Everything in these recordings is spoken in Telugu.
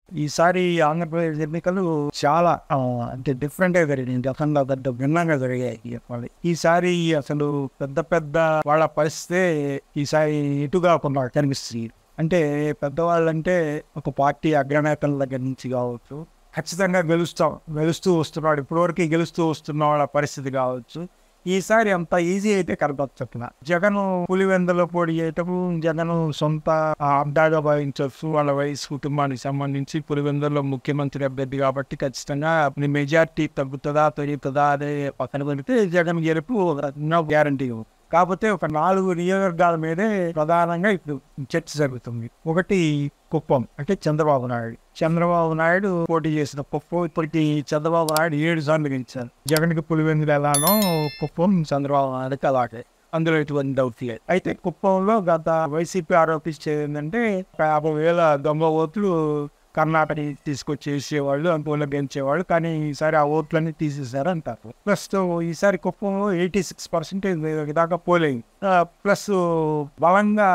ఈసారి ఆంధ్రప్రదేశ్ ఎన్నికలు చాలా ఆ, అంటే డిఫరెంట్ గా జరిగింది గతంలో పెద్ద భిన్నంగా జరిగాయి చెప్పాలి ఈసారి అసలు పెద్ద పెద్ద వాళ్ళ పరిస్థితే ఈసారి ఇటుగా కొన్నారు కనిపిస్తుంది అంటే పెద్దవాళ్ళంటే ఒక పార్టీ అగ్రనేతల దగ్గర నుంచి కావచ్చు ఖచ్చితంగా గెలుస్తాం గెలుస్తూ వస్తున్నాడు ఇప్పటివరకు గెలుస్తూ వస్తున్న వాళ్ళ పరిస్థితి కావచ్చు ఈసారి అంత ఈజీ అయితే కనపచ్చట్ల జగన్ పులివెందలో పోటీ చేయటం జగన్ సొంత ఆ, అడ్డాగా భావించవచ్చు వాళ్ళ వయసు కుటుంబానికి సంబంధించి పులివెందులో ముఖ్యమంత్రి అభ్యర్థి కాబట్టి ఖచ్చితంగా మెజార్టీ తగ్గుతుందా పెరుగుతుందా అదే పక్కన పెడితే జగన్ గెలుపు గ్యారంటీ కాకపోతే ఒక నాలుగు నియోజకవర్గాల మీదే ప్రధానంగా ఇప్పుడు చర్చ జరుగుతుంది ఒకటి కుప్పం అంటే చంద్రబాబు నాయుడు చంద్రబాబు నాయుడు పోటీ చేసిన కుప్పం ఇప్పటికి చంద్రబాబు నాయుడు ఏడు సార్లు గెలిచారు జగన్కి పులివెందులు ఎలానో కుప్పం చంద్రబాబు నాయుడుకి అలాగే అందులో ఎటువంటి డౌట్ లేదు అయితే కుప్పంలో గత వైసీపీ ఆరోపించేది ఏంటంటే ఒక యాభై వేల దొంగ ఓట్లు కర్ణాటక తీసుకొచ్చి వేసేవాళ్ళు అందువల్ల గెలిచేవాళ్ళు కానీ ఈసారి ఆ ఓట్లన్నీ తీసేశారు అంటారు ప్లస్ ఈసారి కుప్పంలో ఎయిటీ సిక్స్ పర్సెంటేజ్ దాకా పోలేదు ప్లస్ బలంగా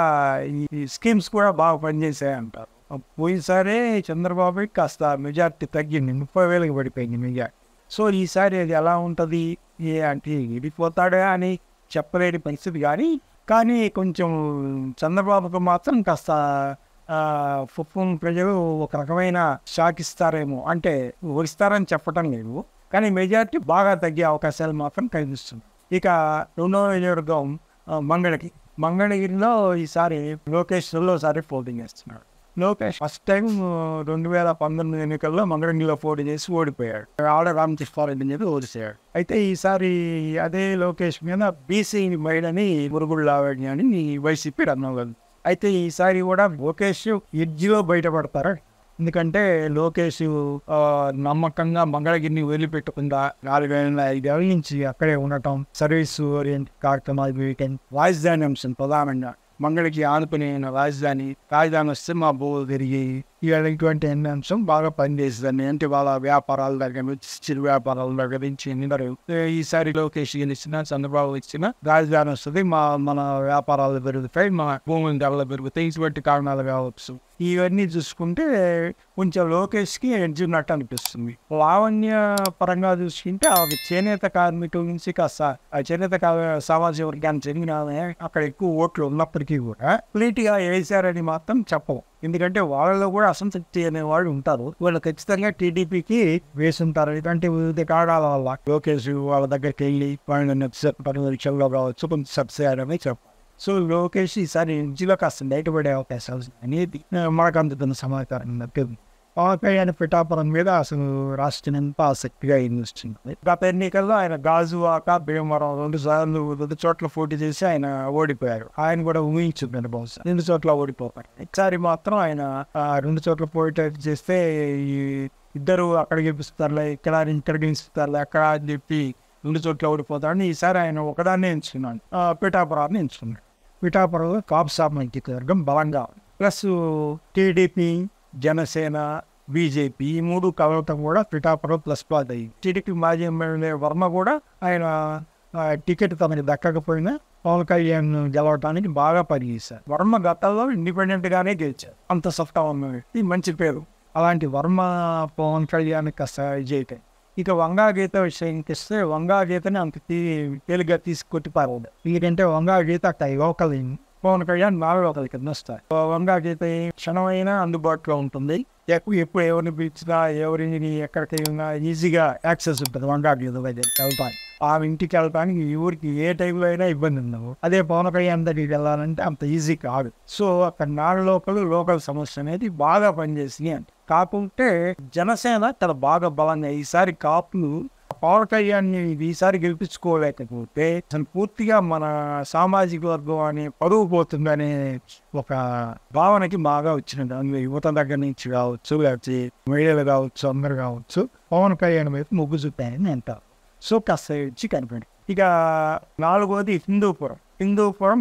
ఈ స్కీమ్స్ కూడా బాగా పనిచేసాయి అంటారు పోయినసారే చంద్రబాబు కాస్త మెజార్టీ తగ్గింది ముప్పై వేలకు పడిపోయింది మెజార్టీ సో ఈసారి అది ఎలా ఉంటుంది ఏ అంటే విడిపోతాడా అని చెప్పలేని పరిస్థితి కానీ కానీ కొంచెం చంద్రబాబుకు మాత్రం కాస్త ఆ, కుప్పం ప్రజలు ఒక రకమైన షాక్ ఇస్తారేమో అంటే వస్తారని చెప్పటం లేదు కానీ మెజారిటీ బాగా తగ్గే అవకాశాలు మాత్రం కనిపిస్తుంది ఇక రెండో నియోజకవర్గం ఆ, మంగళగిరి మంగళగిరిలో ఈసారి లోకేష్ రెండోసారి పోలింగ్ చేస్తున్నాడు లోకేష్ ఫస్ట్ టైం రెండు వేల పంతొమ్మిది ఎన్నికల్లో మంగళగిరిలో పోటీ చేసి ఓడిపోయాడు ఆడ రామకృష్ణారెడ్డి మీద ఓడిపోయాడు అయితే ఈసారి అదే లోకేష్ మీద బీసీ మహిళని మురుగుడు లావణ్య అని వైసీపీ రన్నగలదు అయితే ఈసారి కూడా లోకేష్ ఎడ్జిలో బయటపడతారు ఎందుకంటే లోకేష్ ఆ, నమ్మకంగా మంగళగిరిని వదిలిపెట్టకుండా నాలుగేళ్ళ ఐదేళ్ళ నుంచి అక్కడే ఉండటం సర్వీస్ ఓరియంట్ కార్యక్రమాలు వీకెండ్ రాజధాని అంశం ప్రధానంగా మంగళగిరి ఆనుకునే రాజధాని రాజధాని వస్తే మా బోలు తిరిగి ఇవాళ ఇటువంటి ఎన్ని అంశం బాగా పనిచేస్తుందని అంటే వాళ్ళ వ్యాపారాల దగ్గర నుంచి చిరు వ్యాపారాల దగ్గర నుంచి అందరూ ఈసారి లోకేష్ గెలిచిన చంద్రబాబు ఇచ్చిన రాజధాని వస్తుంది మా మన వ్యాపారాలు పెరుగుతాయి మా భూముల ధరలు పెరుగుతాయి ఇటువంటి కారణాలు కావచ్చు ఇవన్నీ చూసుకుంటే కొంచెం లోకేష్కి ఎడ్జ్ ఉన్నట్టు అనిపిస్తుంది లావణ్య పరంగా చూసుకుంటే ఆమె చేనేత కార్మికుల నుంచి కాస్త ఆ చేనేత కా- సామాజిక వర్గానికి చెందిన ఆమె అక్కడ ఎక్కువ ఓట్లు ఉన్నప్పటికీ కూడా ప్లీట్గా వేశారని మాత్రం చెప్పవు ఎందుకంటే వాళ్ళలో కూడా అసంతృప్తి అనేవాళ్ళు ఉంటారు వాళ్ళు ఖచ్చితంగా టీడీపీకి వేసుంటారు ఎందుకంటే వివిధ కారణాల వల్ల లోకేష్ వాళ్ళ దగ్గరికి వెళ్ళి వాళ్ళని పని విషయంలో కావచ్చు కొంచెం సబ్సిడీ చెప్పాలి సో లోకేష్ ఈసారి ఇంజిలో కాస్త బయటపడే అవకాశాలు ఉన్నాయి అనేది ఆ, మనకు అందుతున్న సమాచారం నచ్చింది పవన్ కళ్యాణ్ పిఠాపురం మీద అసలు రాష్ట్రం ఎంత ఆసక్తిగా ఇస్తుంది గత ఎన్నికల్లో ఆయన గాజువాక భీమవరం రెండు సార్లు రెండు చోట్ల పోటీ చేసి ఆయన ఓడిపోయారు ఆయన కూడా ఊహించున్నారు బహుశా రెండు చోట్ల ఓడిపోతారు ఈసారి మాత్రం ఆయన ఆ, రెండు చోట్ల పోటీ చేస్తే ఈ ఇద్దరు అక్కడ గెలుపుతారులే ఇక్కడ ఇక్కడ గెలుస్తారులే అక్కడ అని చెప్పి రెండు చోట్ల ఓడిపోతాడని ఈసారి ఆయన ఒకదాన్నే ఎంచుకున్నాడు ఆ, పిఠాపురాన్ని ఎంచుకున్నాడు పిఠాపురంలో కాపు సామాజిక వర్గం బలంగా ఉంది ప్లస్ టీడీపీ జనసేన బీజేపీ ఈ మూడు కలవటం కూడా పిఠాపురం ప్లస్ ప్లాట్ అయ్యింది టీడీపీ మాజీ ఎమ్మెల్యే వర్మ కూడా ఆయన ఆ, టికెట్ తనకి దక్కకపోయినా పవన్ కళ్యాణ్ గెలవటానికి బాగా పనిచేశారు వర్మ గతంలో ఇండిపెండెంట్ గానే గెలిచారు అంత సఫ్తా ఉన్న వ్యక్తి మంచి పేరు అలాంటి వర్మ పవన్ కళ్యాణ్ కాస్త విజయతే ఇక వంగా గీత విషయానికి వస్తే వంగా గీతని అంత తీ- తేలిగ్గా తీసుకొట్టి పారదు ఎందుకంటే వంగా గీత అక్కడ లోకల్ పవన్ కళ్యాణ్ బాగా లోకల్ కింద వస్తాయి వంగా గీత ఏ క్షణమైనా అందుబాటులో ఉంటుంది ఎక్కువ ఎప్పుడు ఎవరిని పిలిచినా ఎవరిని ఎక్కడికి వెళ్ళినా ఈజీగా యాక్సెస్ ఉంటుంది వంగా గీత దగ్గర వెళ్తాను ఆ ఇంటికి వెళ్ళడానికి ఈ ఊరికి ఏ టైంలో అయినా ఇబ్బంది ఉండవు అదే పవన్ కళ్యాణ్ దగ్గరికి వెళ్ళాలంటే అంత ఈజీ కాదు సో అక్కడ నాడు లోకల్ లోకల్ సమస్య అనేది బాగా పనిచేసింది అంటే కాకుంటే జనసేన తన బాగా బలంగా ఈసారి కాపులు పవన్ కళ్యాణ్ ఈసారి గెలిపించుకోలేకపోతే అసలు పూర్తిగా మన సామాజిక వర్గం అనే పరువు పోతుందనే ఒక భావనకి బాగా వచ్చినట్టు అందులో యువత దగ్గర నుంచి కావచ్చు లేకపోతే మహిళలు కావచ్చు అందరు కావచ్చు పవన్ కళ్యాణ్ వైపు మొగ్గు చూపాయని అంటారు సో కాస్త వచ్చి కనిపడి ఇక నాలుగోది హిందూపురం హిందూపురం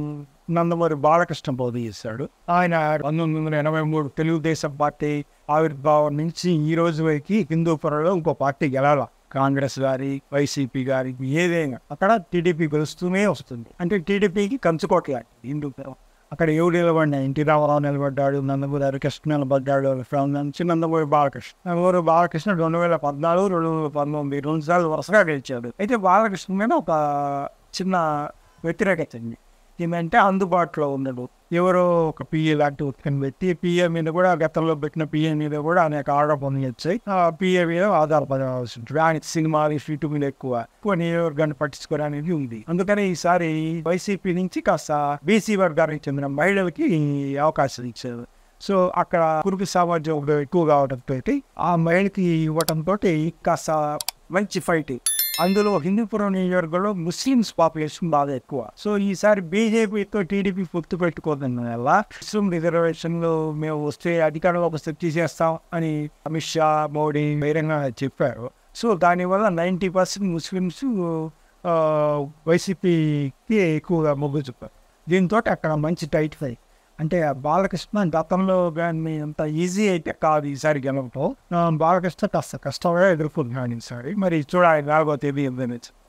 నందమూరి బాలకృష్ణ పోటీ చేశాడు ఆయన పంతొమ్మిది వందల ఎనభై మూడు తెలుగుదేశం పార్టీ ఆవిర్భావం నుంచి ఈ రోజు వరకు హిందూపురంలో ఇంకో పార్టీ గెలాల కాంగ్రెస్ గారి వైసీపీ గారి ఏదైనా అక్కడ టీడీపీ గెలుస్తూనే వస్తుంది అంటే టీడీపీకి కంచుకోట్లాంటి హిందూపురం అక్కడ ఎవరు నిలబడినా ఎన్టీ రామారావు నిలబడ్డాడు నందమూరి హరికృష్ణ నిలబడ్డాడు ఫ్రమ్ నుంచి నందమూరి బాలకృష్ణ నందమూరి బాలకృష్ణ రెండు వేల పద్నాలుగు రెండు వేల పంతొమ్మిది రెండు సార్లు వరుసగా గెలిచాడు అయితే బాలకృష్ణ మీద ఒక చిన్న వ్యతిరేకత ఉంది ఏమంటే అందుబాటులో ఉండడు ఎవరో ఒక పిఏ లాంటి ఉత్కని పెట్టి పిఏ మీద కూడా గతంలో పెట్టిన పిఏ మీద కూడా అనేక ఆరోపణలు వచ్చాయి ఆ పిఏ మీద ఆధారపడాల్సి ఉంటుంది ఆయన సినిమాలు ఫీటు మీద ఎక్కువ ఎక్కువ నియోజకవర్గాన్ని పట్టించుకోవడానికి ఉంది అందుకని ఈసారి వైసీపీ నుంచి కాస్త బీసీ వర్గానికి చెందిన మహిళలకి అవకాశం ఇచ్చారు సో అక్కడ కురుకు సామాజిక ఎక్కువ కావడంతో ఆ మహిళకి ఇవ్వడంతో కాస్త మంచి ఫైట్ అందులో హిందూపురం నియోజకవర్గంలో ముస్లిమ్స్ పాపులేషన్ బాగా ఎక్కువ సో ఈసారి బీజేపీతో టీడీపీ పొత్తు పెట్టుకోవడం వల్ల ముస్లిం రిజర్వేషన్లు మేము వస్తే అధికారంలోకి వస్తే తీసేస్తాం అని అమిత్ షా మోడీ బహిరంగ చెప్పారు సో దానివల్ల నైంటీ పర్సెంట్ ముస్లిమ్స్ వైసీపీకి ఎక్కువగా మొగ్గు చూపారు దీంతో అక్కడ మంచి టైట్ ఫై అంటే బాలకృష్ణ గతంలో కానీ అంత ఈజీ అయితే కాదు ఈసారి గెలవటం ఆ, బాలకృష్ణ కాస్త కష్టంగా ఎదుర్కొంటున్నాడు ఈసారి మరి చూడాలి నాలుగో తేదీ ఏందని